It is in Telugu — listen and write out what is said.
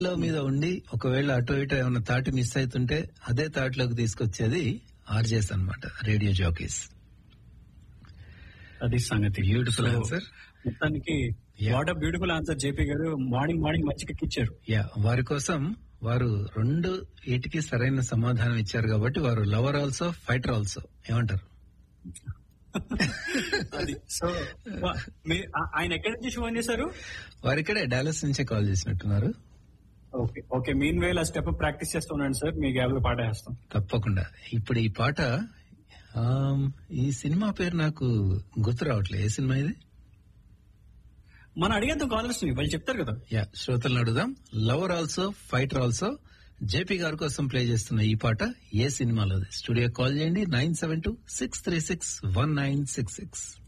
లో మీద ఉండి ఒకవేళ అటు ఇటు ఏమైనా తాటి మిస్ అవుతుంటే అదే తాటిలోకి తీసుకొచ్చేది ఆర్జేస్ అన్నమాట రేడియో జాకీస్ అది సంగతి Beautiful So, answer. మొత్తానికి Yeah. What beautiful answer J P గారు మార్నింగ్ మార్నింగ్ మంచి కిక్ ఇచ్చారు యా వారి కోసం వారు రెండు వీటికి సరైన సమాధానం ఇచ్చారు కాబట్టి వారు లవర్ ఆల్సో ఫైటర్ ఆల్సో ఏమంటారు అది సో మీ- ఆ- ఆయన ఎక్కడి నుంచి ఫోన్ చేశారు వారు ఇక్కడే డాలస్ నుంచే కాల్ చేసినట్టున్నారు ఓకే ఓకే మీన్ వేల్ ఆ స్టెప్ ప్రాక్టీస్ చేస్తున్నాను సార్ మీ గ్యాబ్ లో పాట వేస్తాం తప్పకుండా ఇప్పుడు ఈ పాట ఆమ్, ఈ సినిమా పేరు నాకు గుర్తు రావట్లేదు ఏ సినిమా ఇది మనం అడిగేద్దాం కాలర్స్ వాళ్ళు చెప్తారు కదా యా శ్రోతలను అడుగుదాం lover also fighter also J P గారి కోసం ప్లే చేస్తున్న ఈ పాట ఏ సినిమాలోది స్టూడియో కాల్ చేయండి nine seven two six three six one nine six six